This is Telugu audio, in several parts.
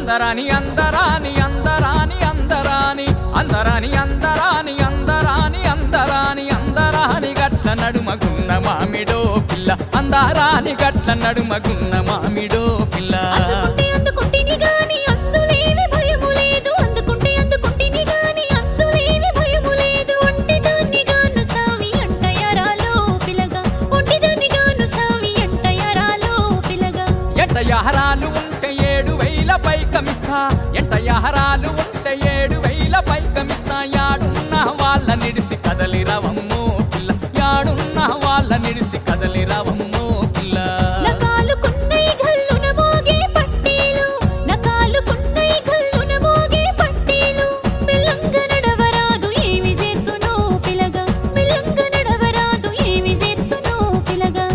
అందరాని అందరాని అందరాని అందరాని అందరాని అందరాని అందరాని అందరాని అందరాని గట్ల నడుమగున్న మామిడో పిల్ల అందారాని గట్ల నడుమగున్న మామిడో పిల్ల అందుకుంటే అందుకుంటిని గాని అందులేని భయము లేదు అందుకుంటే అందుకుంటిని గాని అందులేని భయము లేదు ఒంటిదాన్ని గాను సామి అంటయరాలో పిలగా ఒంటిదాన్ని గాను సామి అంటయరాలో పిలగా ఎంట యహరాలు ఉంటే ఏడు వేల పైకమిస్తా ఎంట యహరాలు ఉంటే ఏడు వేల పైకమిస్తా యాడున్న వాళ్ళ నిడిసి కదలి రవమ్మో పిల్ల యాడున్న వాళ్ళ నిడిసి కదలి రవమ్మో పిల్ల నకాలుకున్నై గల్లున మోగే పట్టీలు నకాలుకున్నై గల్లున మోగే పట్టీలు మెల్లంగ నడవరాదు ఏమి చేతునో పిలగా మెల్లంగ నడవరాదు ఏమి చేతునో పిలగా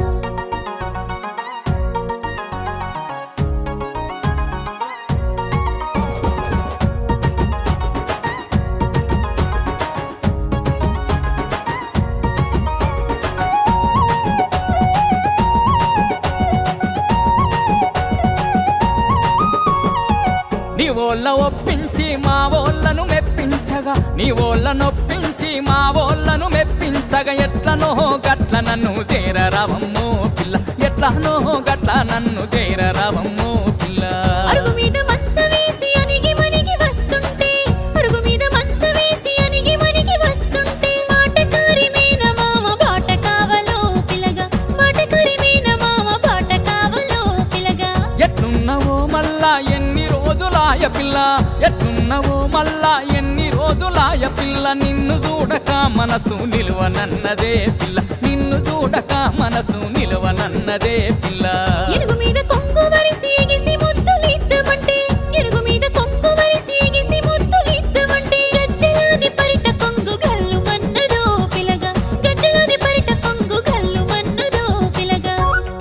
నీ ఓళ్ళ ఒప్పించి మా ఓళ్ళను మెప్పించగా నీ ఓళ్ళ నొప్పించి మా ఓళ్ళను మెప్పించగా ఎట్లనో గట్ల నన్ను చేరరావమ్మో పిల్ల ఎట్లనో గట్ల నన్ను చేరరావమ్మో పిల్ల అరుగు మీద మంచ వేసి అనిగి మనిగి వస్తుంటే అరుగు మీద మంచ వేసి అనిగి మనిగి వస్తుంటే మాటకారి మీన మామ బాట కావలో పిలగా మాటకారి మీన మామ బాట కావలో పిలగా ఎట్లున్నవో మళ్ళా ఎన్ని రోజులాయ పిల్ల ఎట్లున్నవో మళ్ళా ఎన్ని రోజులాయ పిల్ల నిన్ను చూడక మనసు నిలువనన్నదే పిల్ల నిన్ను చూడక మనసు నిలువనన్నదే పిల్ల ఎనుగు మీద కొంగు వరిసి ఎగిసి ముద్దులిద్దమంటే ఎనుగు మీద కొంగు వరిసి ఎగిసి ముద్దులిద్దమంటే గజ్జలాది పరిట కొంగు గల్లు మన్నదో పిలగా గజ్జలాది పరిట కొంగు గల్లు మన్నదో పిలగా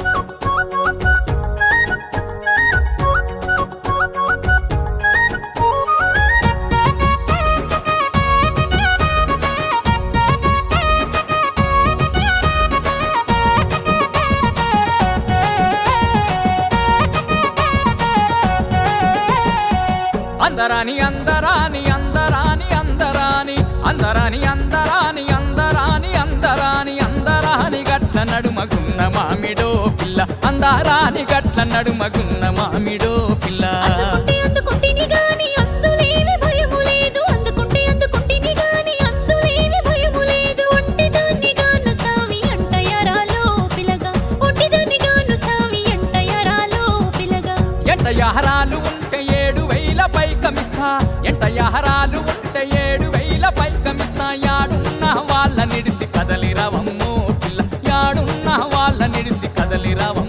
అందరాని అందరాని అందరాని అందరాని అందరాని అందరాని అందరాని అందరాని అందరాని గట్ల నడుమగున్న మామిడో పిల్ల అందరాని గట్ల నడుమగున్న మామిడో పిల్ల అందుకుంటే అందుకుంటిని గాని అందులేని భయము లేదు అందుకుంటే అందుకుంటిని గాని అందులేని భయము లేదు ఒంటిదాన్ని గాను సామి అంటయరాలో పిలగా ఒంటిదాన్ని గాను సామి అంటయరాలో పిలగా ఎంట యహరాలు ఉంటే ఏడు వేల పైకమిస్తా ఎంట యహరాలు ఉంటే ఏడు వేల పైకమిస్తా యాడున్న వాళ్ళ నిడిసి కదలి రవమ్మో పిల్ల యాడున్న వాళ్ళ నిడిసి కదలి రవమ్మో